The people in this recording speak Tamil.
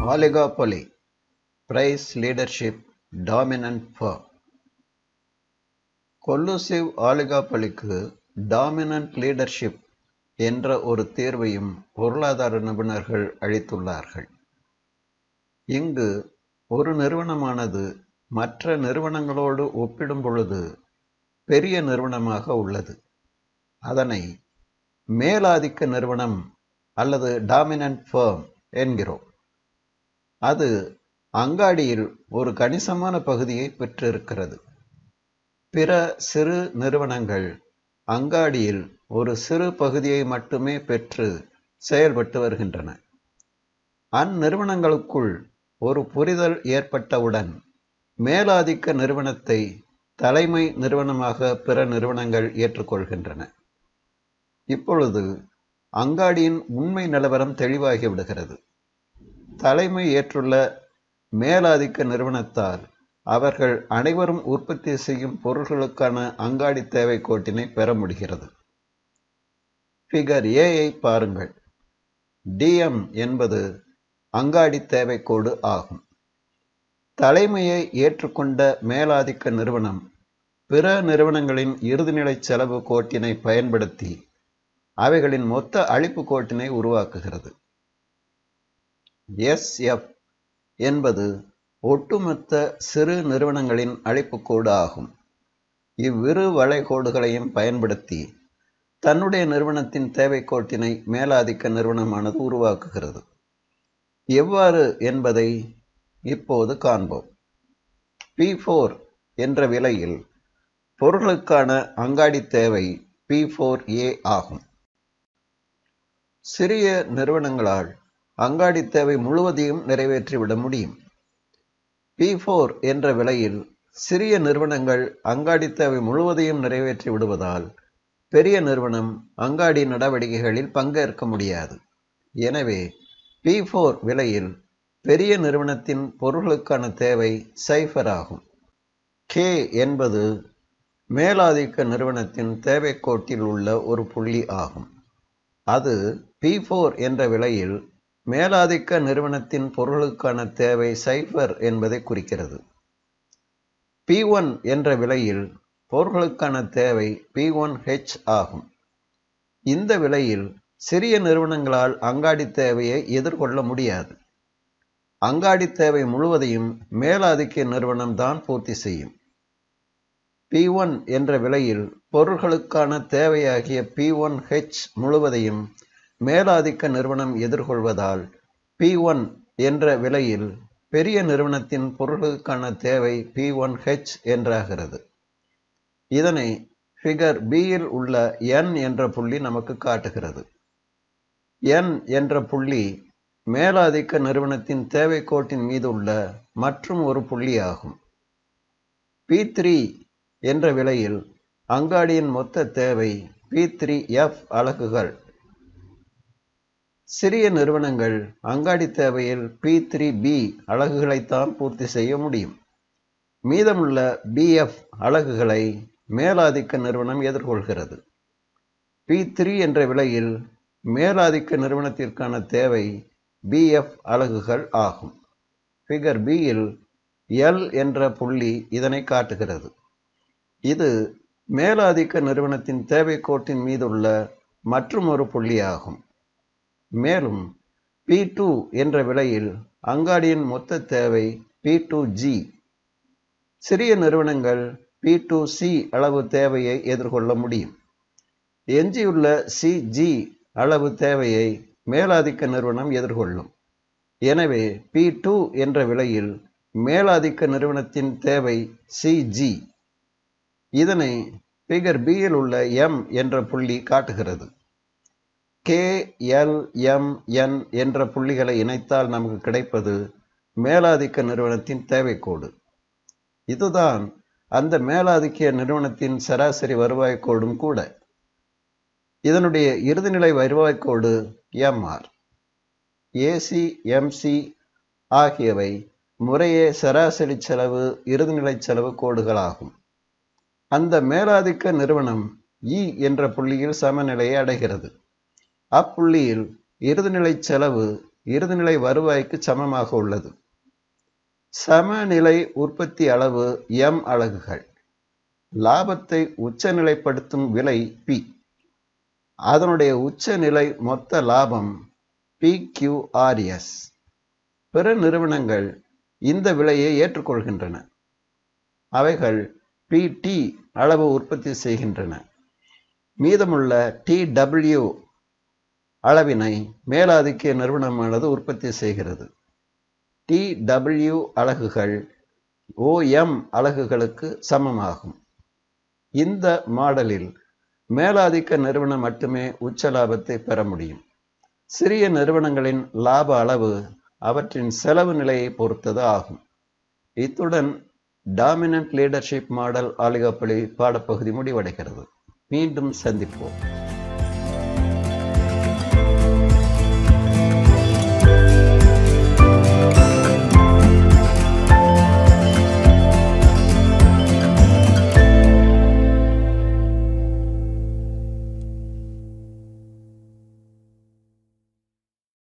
Oligopoly Price Leadership Dominant Firm collusive ஆலிகாபலிக்கு டாமினன்ட் லீடர்ஷிப் என்ற ஒரு தேர்வையும் பொருளாதார நிபுணர்கள் அளித்துள்ளார்கள் இங்கு ஒரு நிறுவனமானது மற்ற நிறுவனங்களோடு ஒப்பிடும் பொழுது பெரிய நிறுவனமாக உள்ளது அதனை மேலாதிக்க நிறுவனம் அல்லது டாமினன்ட் ஃபேர்ம் என்கிறோம் அது அங்காடியில் ஒரு கணிசமான பகுதியை பெற்றிருக்கிறது பிற சிறு நிறுவனங்கள் அங்காடியில் ஒரு சிறு பகுதியை மட்டுமே பெற்று செயல்பட்டு வருகின்றன அந்நிறுவனங்களுக்குள் ஒரு புரிதல் ஏற்பட்டவுடன் மேலாதிக்க நிறுவனத்தை தலைமை நிறுவனமாக பிற நிறுவனங்கள் ஏற்றுக்கொள்கின்றன இப்பொழுது அங்காடியின் உண்மை நிலவரம் தெளிவாகி விடுகிறது தலைமை ஏற்றுள்ள மேலாதிக்க நிறுவனத்தால் அவர்கள் அனைவரும் உற்பத்தி செய்யும் பொருள்களுக்கான அங்காடி தேவை கோட்டினை பெற முடிகிறது ஃபிகர் ஏஐ பாருங்கள் டிஎம் என்பது அங்காடி தேவை கோடு ஆகும் தலைமையை ஏற்றுக்கொண்ட மேலாதிக்க நிறுவனம் பிற நிறுவனங்களின் இறுதிநிலை செலவு கோட்டினை பயன்படுத்தி அவைகளின் மொத்த அளிப்பு கோட்டினை உருவாக்குகிறது எஸ்எஃப் என்பது ஒட்டுமொத்த சிறு நிறுவனங்களின் அழைப்பு கோடு ஆகும் இவ்விரு வளைகோடுகளையும் பயன்படுத்தி தன்னுடைய நிறுவனத்தின் தேவை கோட்டினை மேலாதிக்க நிறுவனமானது உருவாக்குகிறது எவ்வாறு என்பதை இப்போது காண்போம் பி ஃபோர் என்ற விலையில் பொருளுக்கான அங்காடி தேவை பி ஃபோர் ஏ ஆகும் சிறிய நிறுவனங்களால் அங்காடி தேவை முழுவதையும் நிறைவேற்றிவிட முடியும் பி ஃபோர் என்ற விலையில் சிறிய நிறுவனங்கள் அங்காடி தேவை முழுவதையும் நிறைவேற்றி விடுவதால் பெரிய நிறுவனம் அங்காடி நடவடிக்கைகளில் பங்கேற்க முடியாது எனவே பி ஃபோர் விலையில் பெரிய நிறுவனத்தின் பொருட்களுக்கான தேவை சைஃபர் ஆகும் கே என்பது மேலாதிக்க நிறுவனத்தின் தேவை கோட்டில் உள்ள ஒரு புள்ளி ஆகும் அது பி ஃபோர் என்ற விலையில் மேலாதிக்க நிறுவனத்தின் பொருளுக்கான தேவை சைஃபர் என்பதை குறிக்கிறது பி ஒன் என்ற விலையில் பொருட்களுக்கான தேவை பி ஒன் ஹெச் ஆகும் இந்த விலையில் சிறிய நிறுவனங்களால் அங்காடி தேவையை எதிர்கொள்ள முடியாது அங்காடி தேவை முழுவதையும் மேலாதிக்க நிறுவனம் தான் பூர்த்தி செய்யும் பி ஒன் என்ற விலையில் பொருள்களுக்கான தேவையாகிய பி ஒன் ஹெச் முழுவதையும் மேலாதிக்க நிறுவனம் எதிர்கொள்வதால் பி ஒன் என்ற விலையில் பெரிய நிறுவனத்தின் பொருள்களுக்கான தேவை பி ஒன் ஹெச் என்றாகிறது இதனை ஃபிகர் பியில் உள்ள என் என்ற புள்ளி நமக்கு காட்டுகிறது என் என்ற புள்ளி மேலாதிக்க நிறுவனத்தின் தேவை கோட்டின் மீது உள்ள மற்றும் ஒரு புள்ளி ஆகும் பி த்ரீ என்ற விலையில் அங்காடியின் மொத்த தேவை பி த்ரீ எஃப் அலகுகள் சிறிய நிறுவனங்கள் அங்காடி தேவையில் பி த்ரீ பி அலகுகளைத்தான் பூர்த்தி செய்ய முடியும் மீதமுள்ள பிஎஃப் அலகுகளை மேலாதிக்க நிறுவனம் எதிர்கொள்கிறது பி த்ரீ என்ற விலையில் மேலாதிக்க நிறுவனத்திற்கான தேவை பிஎஃப் அலகுகள் ஆகும் ஃபிகர் பியில் எல் என்ற புள்ளி இதனை காட்டுகிறது இது மேலாதிக்க நிறுவனத்தின் தேவை கோட்டின் மீதுள்ள மற்றும் ஒரு புள்ளி ஆகும் மேலும் பி டூ என்ற விலையில் அங்காடியின் மொத்த தேவை பி டூ ஜி சிறிய நிறுவனங்கள் பி டூ சி அளவு தேவையை எதிர்கொள்ள முடியும் எஞ்சியுள்ள சி ஜி அளவு தேவையை மேலாதிக்க நிறுவனம் எதிர்கொள்ளும் எனவே பி டூ என்ற விலையில் மேலாதிக்க நிறுவனத்தின் தேவை சி ஜி இதனை பிகர் பியில் உள்ள எம் என்ற புள்ளி காட்டுகிறது கே எல் எம் என் என்ற புள்ளிகளை இணைத்தால் நமக்கு கிடைப்பது மேலாதிக்க நிறுவனத்தின் தேவைக்கோடு இதுதான் அந்த மேலாதிக்க நிறுவனத்தின் சராசரி வருவாய் கோடும் கூட இதனுடைய இறுதிநிலை வருவாய் கோடு எம்ஆர் ஏசி எம்சி ஆகியவை முறையே சராசரி செலவு இறுதிநிலை செலவு கோடுகளாகும் அந்த மேலாதிக்க நிறுவனம் இ என்ற புள்ளியில் சமநிலையை அடைகிறது அப்புள்ளியில் இறுதிநிலை செலவு இறுதிநிலை வருவாய்க்கு சமமாக உள்ளது சமநிலை உற்பத்தி அளவு எம் அலகுகள் லாபத்தை உச்சநிலைப்படுத்தும் விலை பி அதனுடைய உச்சநிலை மொத்த லாபம் பிக்யூஆர்எஸ் பிற நிறுவனங்கள் இந்த விலையை ஏற்றுக்கொள்கின்றன அவைகள் பிடி அளவு உற்பத்தி செய்கின்றன மீதமுள்ள டிடபிள்யூ அளவினை மேலாதிக்க நிறுவனமானது உற்பத்தி செய்கிறது டிடபிள்யூ அலகுகள் ஓஎம் அலகுகளுக்கு சமமாகும் இந்த மாடலில் மேலாதிக்க நிறுவனம் மட்டுமே உச்ச லாபத்தை பெற முடியும் சிறிய நிறுவனங்களின் லாப அளவு அவற்றின் செலவு நிலையை பொறுத்தது ஆகும் இத்துடன் டாமினன்ட் லீடர்ஷிப் மாடல் ஆலிகப்பலி பாடப்பகுதி முடிவடைகிறது மீண்டும் சந்திப்போம்